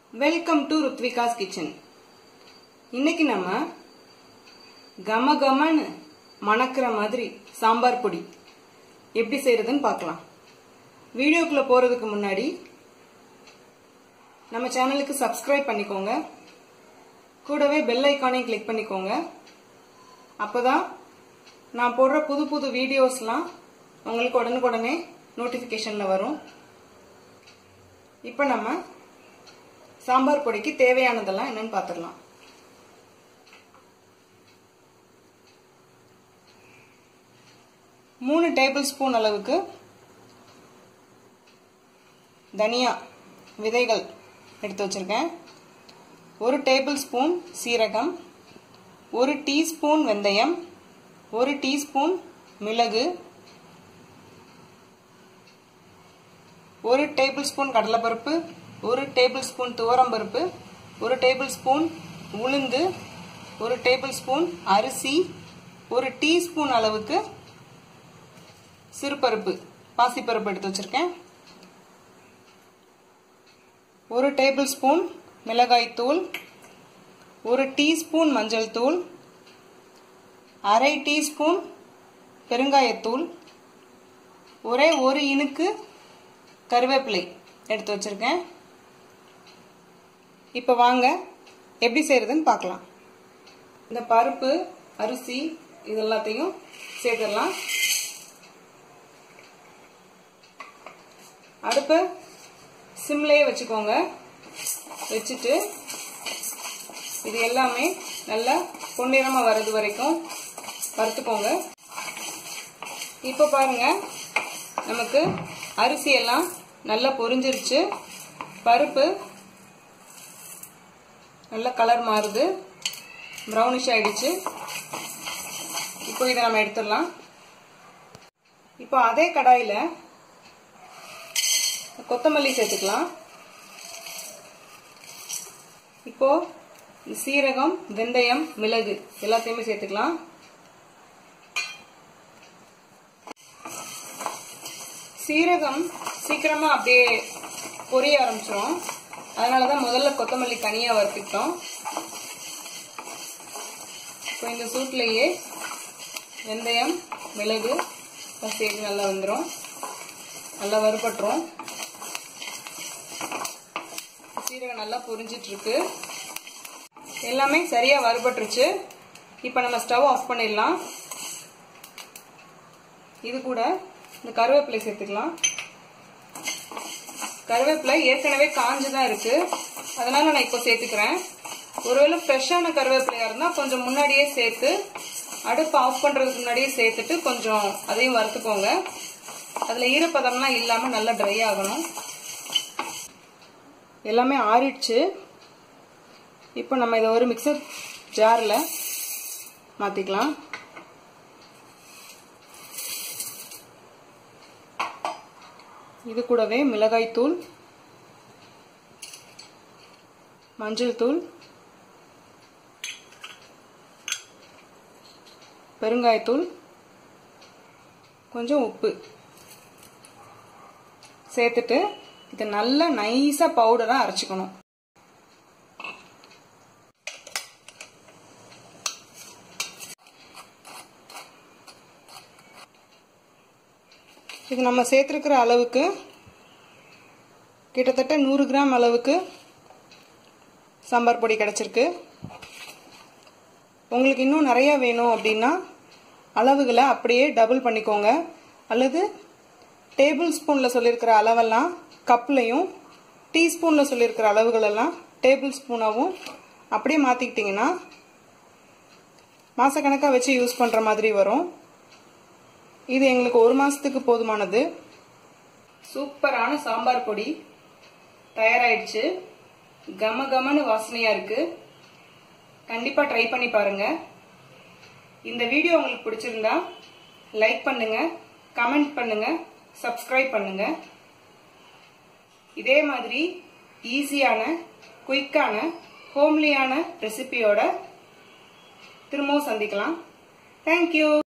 welcome to ருத்விகாஸ் kitchen இன்னைக்கு நம்ம கம கமன்னு மணக்கிற மாதிரி சாம்பார் பொடி எப்படி செய்யறதுன்னு பார்க்கலாம் வீடியோக்குள்ள போறதுக்கு முன்னாடி நம்ம சேனலுக்கு சப்ஸ்கிரைப் பண்ணிக்கோங்க கூடவே பெல் ஐக்கானையும் கிளிக் பண்ணிக்கோங்க அப்பதான் நான் போடுற புது புது வீடியோஸ்லாம் உங்களுக்கு உடனுக்குடனே நோட்டிஃபிகேஷன்ல வரும் இப்போ நம்ம சாம்பார் பொடிக்கு தேவையானதெல்லாம் என்னன்னு பார்த்துடலாம் மூணு டேபிள் ஸ்பூன் அளவுக்கு தனியா விதைகள் எடுத்து வச்சிருக்கேன் ஒரு டேபிள் ஸ்பூன் சீரகம் ஒரு டீஸ்பூன் வெந்தயம் ஒரு டீஸ்பூன் மிளகு ஒரு டேபிள் ஸ்பூன் கடலைப்பருப்பு ஒரு டேபிள் ஸ்பூன் துவரம்பருப்பு ஒரு டேபிள் ஸ்பூன் உளுந்து ஒரு டேபிள் ஸ்பூன் அரிசி ஒரு டீஸ்பூன் அளவுக்கு சிறுபருப்பு பாசிப்பருப்பு எடுத்து வச்சிருக்கேன் ஒரு டேபிள் ஸ்பூன் மிளகாய் தூள் ஒரு டீஸ்பூன் மஞ்சள் தூள் அரை டீஸ்பூன் பெருங்காயத்தூள் ஒரே ஒரு இனுக்கு கருவேப்பிலை எடுத்து வச்சிருக்கேன் இப்போ வாங்க எப்படி செய்யறதுன்னு பார்க்கலாம் இந்த பருப்பு அரிசி இது எல்லாத்தையும் சேர்த்துடலாம் அடுப்பு சிம்லேயே வச்சுக்கோங்க வச்சுட்டு இது எல்லாமே நல்லா பொன்னிறமாக வர்றது வரைக்கும் வறுத்துக்கோங்க இப்போ பாருங்க நமக்கு அரிசி எல்லாம் நல்லா பொரிஞ்சிருச்சு பருப்பு நல்ல கலர் மாறுது ப்ரௌனிஷ் ஆயிடுச்சு இப்போ இதை நம்ம எடுத்துடலாம் இப்போ அதே கடாயில் கொத்தமல்லி சேர்த்துக்கலாம் இப்போ சீரகம் வெந்தயம் மிளகு எல்லாத்தையுமே சேர்த்துக்கலாம் சீரகம் சீக்கிரமா அப்படியே பொரிய ஆரம்பிச்சிரும் அதனாலதான் முதல்ல கொத்தமல்லி தனியா வறுத்துக்கிட்டோம் இப்போ இந்த சூட்லேயே வெந்தயம் மிளகு சேர்த்து நல்லா வந்துடும் நல்லா வறுபட்டுரும் சீரகம் நல்லா பொரிஞ்சிட்டு இருக்கு எல்லாமே சரியா வறுபட்டுருச்சு இப்போ நம்ம ஸ்டவ் ஆஃப் பண்ணிடலாம் இது கூட இந்த கருவேப்பிலை சேர்த்துக்கலாம் கருவேப்பிலை ஏற்கனவே காஞ்சுதான் இருக்கு அதனால நான் இப்போ சேர்த்துக்கிறேன் ஒருவேளை ஃப்ரெஷ்ஷான கருவேப்பிலையா இருந்தா கொஞ்சம் முன்னாடியே சேர்த்து அடுப்பு ஆஃப் பண்றதுக்கு முன்னாடியே சேர்த்துட்டு கொஞ்சம் அதையும் வறுத்துக்கோங்க அதுல ஈரப்பதம்லாம் இல்லாம நல்லா ட்ரை ஆகணும் எல்லாமே ஆறிடுச்சு இப்போ நம்ம இதை ஒரு மிக்சர் ஜாரில் மாற்றிக்கலாம் இது கூடவே மிளகாய் தூள் மஞ்சள் தூள் பெருங்காயத்தூள் கொஞ்சம் உப்பு சேர்த்துட்டு இதை நல்லா நைஸாக பவுடராக அரைச்சிக்கணும் இது நம்ம சேர்த்துருக்கிற அளவுக்கு கிட்டத்தட்ட நூறு கிராம் அளவுக்கு சாம்பார் பொடி கிடச்சிருக்கு உங்களுக்கு இன்னும் நிறையா வேணும் அப்படின்னா அளவுகளை அப்படியே டபுள் பண்ணிக்கோங்க அல்லது டேபிள் ஸ்பூனில் சொல்லியிருக்கிற அளவெல்லாம் கப்லையும் டீஸ்பூனில் சொல்லியிருக்கிற அளவுகளெல்லாம் டேபிள் ஸ்பூனாகவும் அப்படியே மாற்றிக்கிட்டிங்கன்னா மாதக்கணக்காக வச்சு யூஸ் பண்ணுற மாதிரி வரும் இது எங்களுக்கு ஒரு மாதத்துக்கு போதுமானது சூப்பரான சாம்பார் பொடி தயாராயிடுச்சு கம கமன்னு வாசனையாக இருக்குது கண்டிப்பாக ட்ரை பண்ணி பாருங்க இந்த வீடியோ உங்களுக்கு பிடிச்சிருந்தா லைக் பண்ணுங்க கமெண்ட் பண்ணுங்க சப்ஸ்கிரைப் பண்ணுங்க இதே மாதிரி ஈஸியான குயிக்கான ஹோம்லியான ரெசிபியோட திரும்பவும் சந்திக்கலாம் தேங்க்யூ